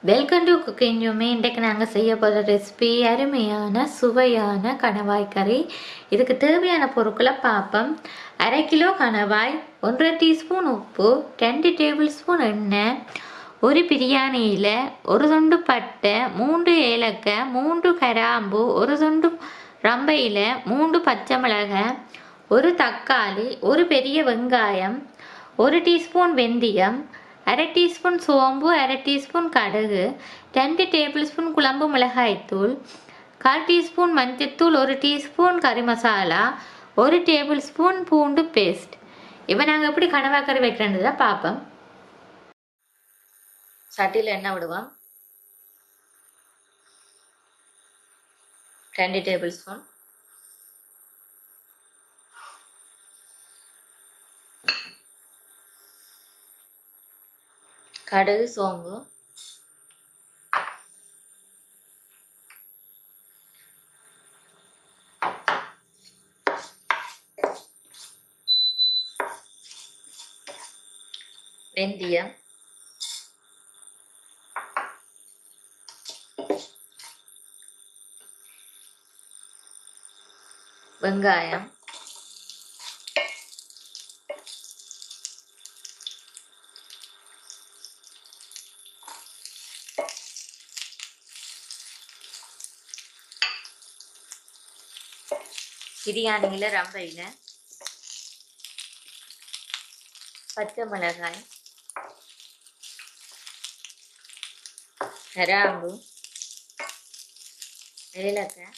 welcome to cooking யூமே இன்றைக்கு நாங்கள் செய்ய போகிற ரெசிபி அருமையான சுவையான கணவாய் கறி இதுக்கு தேவையான பொருட்களை பார்ப்போம் அரை கிலோ கணவாய் ஒன்றரை டீஸ்பூன் உப்பு ரெண்டு டேபிள் ஸ்பூன் எண்ணெய் ஒரு பிரியாணியில் ஒரு துண்டு பட்டை மூன்று ஏலக்காய் மூன்று கராம்பு ஒரு துண்டு ரம்பையில் மூன்று பச்சை மிளகாய் ஒரு தக்காளி ஒரு பெரிய வெங்காயம் ஒரு டீஸ்பூன் வெந்தயம் அரை டீஸ்பூன் சோம்பு அரை டீஸ்பூன் கடுகு ரெண்டு டேபிள் ஸ்பூன் குழம்பு மிளகாய்த்தூள் கால் டீஸ்பூன் மஞ்சத்தூள் ஒரு டீஸ்பூன் கறி மசாலா ஒரு டேபிள் ஸ்பூன் பூண்டு பேஸ்ட் இப்போ நாங்கள் எப்படி கனவாக்கறி வைக்கிறேன்னு தான் பார்ப்போம் சட்டியில் எண்ணெய் விடுவோம் ரெண்டு டேபிள் ஸ்பூன் கடுகு சோம்பு வெந்தயம் வெங்காயம் பிரியாணியில் ரம்பையில் பச்சை மிளகாய் கராம்பு ஏலக்காய்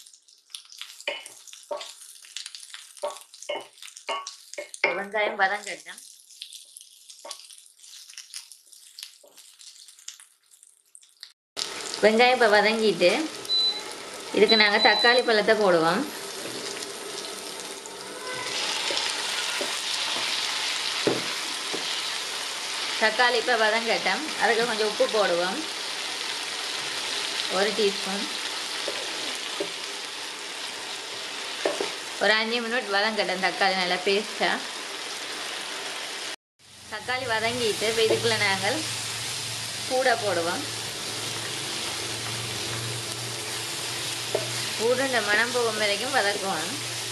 வெங்காயம் வதங்கட்டும் வெங்காயம் இப்போ வதங்கிட்டு இதுக்கு நாங்கள் தக்காளி பழத்தை போடுவோம் தக்காளி இப்போ வதங்கட்டும் அதுக்கு கொஞ்சம் உப்பு போடுவோம் ஒரு டீஸ்பூன் ஒரு அஞ்சு மினிட் வதங்கட்டும் தக்காளி நல்லா பேஸ்ட்டாக தக்காளி வதங்கிட்டு இப்போ இதுக்குள்ளே நாங்கள் கூட போடுவோம் பூண்டு மணம் போகும் வரைக்கும் வதக்குவோம்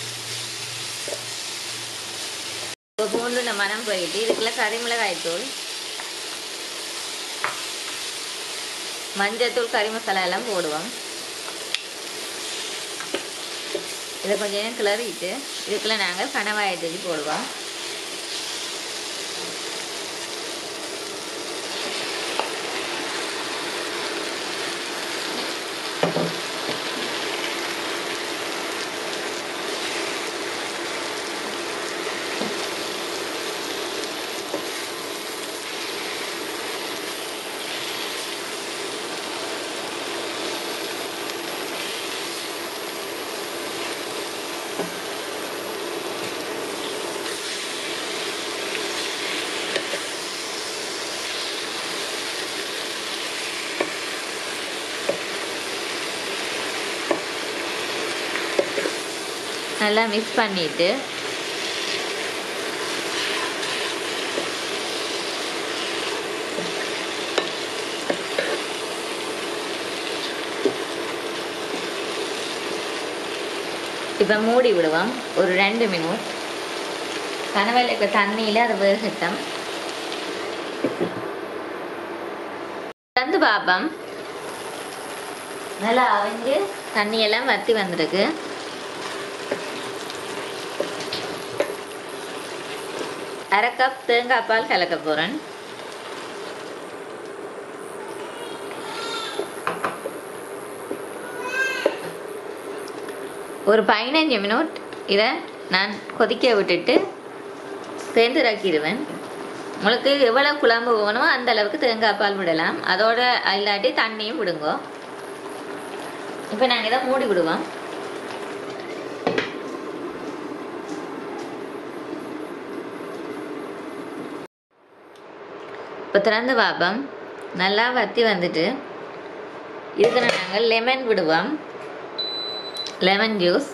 இப்போ பூண்டு மணம் போயிட்டு இதுக்குள்ள கறிமிளகாய் தூள் மஞ்சத்தூள் கறி மசாலா எல்லாம் போடுவோம் இதை கொஞ்சம் நேரம் கிளறிட்டு இதுக்குள்ள நாங்கள் கணவாயை தூக்கி போடுவோம் நல்லா மிக்ஸ் பண்ணிட்டு இப்போ மூடி விடுவோம் ஒரு ரெண்டு மினிட் கனவையில் இருக்க தண்ணியில் அதை வேகட்டும் தந்து பார்ப்போம் நல்லா அவிஞ்சு தண்ணியெல்லாம் வற்றி வந்திருக்கு அரை கப் தேங்காய் பால் கலக்க போகிறேன் ஒரு பதினஞ்சு மினிட் இதை நான் கொதிக்க விட்டுட்டு தேர்ந்துராக்கிடுவேன் உங்களுக்கு எவ்வளோ குழம்பு வேணுமோ அந்த அளவுக்கு தேங்காய் பால் விடலாம் அதோட இல்லாட்டி தண்ணியும் விடுங்க இப்போ நாங்கள் இதை மூடி விடுவோம் இப்போ திறந்து பார்ப்போம் நல்லா வற்றி வந்துட்டு இதுக்கு நாங்கள் லெமன் விடுவோம் லெமன் ஜூஸ்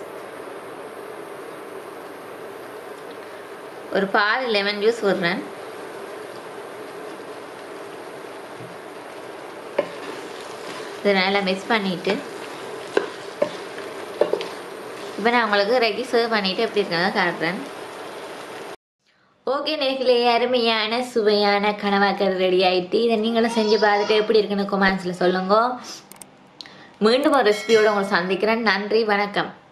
ஒரு பால் லெமன் ஜூஸ் விடுறேன் இதை நல்லா மிக்ஸ் பண்ணிவிட்டு இப்போ நான் உங்களுக்கு ரெடி சர்வ் பண்ணிவிட்டு எப்படி இருக்காங்க காட்டுறேன் ஓகே நேர்களே அருமையான சுவையான கனவாக்கர் ரெடி ஆயிட்டு இதை நீங்களும் செஞ்சு பார்த்துட்டு எப்படி இருக்குன்னு கொமெண்ட்ஸில் சொல்லுங்க மீண்டும் ஒரு ரெசிபியோட உங்களை சந்திக்கிறேன் நன்றி வணக்கம்